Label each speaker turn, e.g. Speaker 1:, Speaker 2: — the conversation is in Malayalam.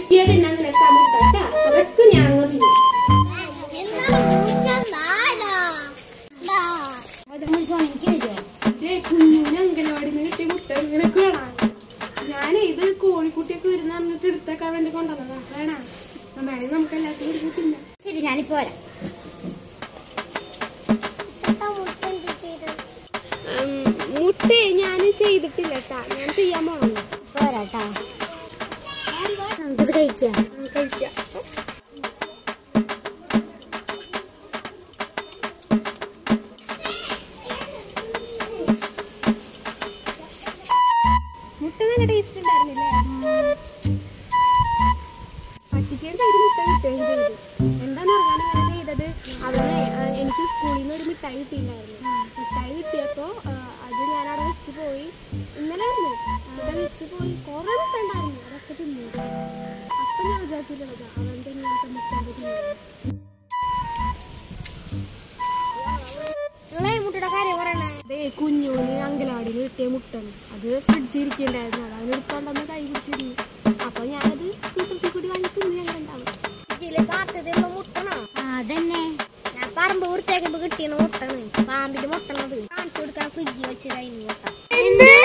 Speaker 1: കിട്ടിയത് തന്നെ നിനക്ക് ആ മുട്ട കേട്ടാ അതൊക്കെ ഞാൻ അങ്ങ് തിന്നു ദേ, കുഞ്ഞിന് അങ്കലവാടി നിന്ന് കിട്ടിയ മുട്ട നിനക്ക് വേണം ഞാൻ ഇത് കോഴിക്കുട്ടിയൊക്കെ വരുന്ന പറഞ്ഞിട്ട് എടുത്തേക്കാൻ വേണ്ടി കൊണ്ടുവന്നതാ വേണ വേണേ നമുക്ക് എല്ലാവർക്കും കൂടി തിന്നാം
Speaker 2: ശരി ഞാനിപ്പോ വരാം
Speaker 1: മുട്ട ഞാൻ ചെയ്തിട്ടില്ല കേട്ടാ ഞാൻ ചെയ്യാൻ പോണം
Speaker 2: പോരാട്ടാ നമുക്കിത് കഴിക്കാം
Speaker 1: കഴിക്കാം മുട്ട നല്ല ടേസ്റ്റ് ഉണ്ടായിരുന്നില്ലേ പറ്റിക്കാൻ ചെയ്ത് മുട്ട കിട്ടുകയും ചെയ്തു എന്താന്ന് പറഞ്ഞാൽ ഞാൻ ചെയ്തത് അവനെ ആ, എനിക്ക് സ്കൂളിൽ നിന്ന് ഒരു മിഠായി കിട്ടിയിട്ടുണ്ടായിരുന്നു മിഠായി കിട്ടിയപ്പോൾ അത് ഞാൻ അവിടെ വെച്ച് പോയി ഇന്നലെ ആയിരുന്നു അവിടെ വെച്ച് പോയി കുറേ മുട്ട ഉണ്ടായിരുന്നു അതൊക്കെ തിന്നു അപ്പം ഞാൻ വിചാരിച്ചിട്ടുള്ളത് അവൻ്റെ ഇങ്ങനത്തെ മുട്ടാൻ്റെ തിന്നു
Speaker 2: മുട്ടയുടെ കാര്യം പറയണേ
Speaker 1: അതേ കുഞ്ഞൂന് അങ്കലാടിയിൽ കിട്ടിയ മുട്ടണ് അത് ഫ്രിഡ്ജിൽ ഇരിക്കണ്ടായിരുന്നു അത് അവന് എടുത്തോണ്ടെന്ന് കൈ പിടിച്ചിരുന്നു അപ്പോൾ ഞാനത് സൂത്രത്തിൽ കൂടി വാങ്ങി തിന്നു ഞങ്ങൾ ഉണ്ടാവും
Speaker 2: ഇതില് പാത്തത് മുട്ടണോ അതന്നെ ഞാൻ പറമ്പ് വൃത്തിയാക്കിയപ്പോ കിട്ടിയ മുട്ടണ് പാമ്പിന്റെ മുട്ടണത് കാണിച്ചു കൊടുക്കാൻ ഫ്രിഡ്ജിൽ വെച്ച് കഴിഞ്ഞു മുട്ട
Speaker 1: എന്ത്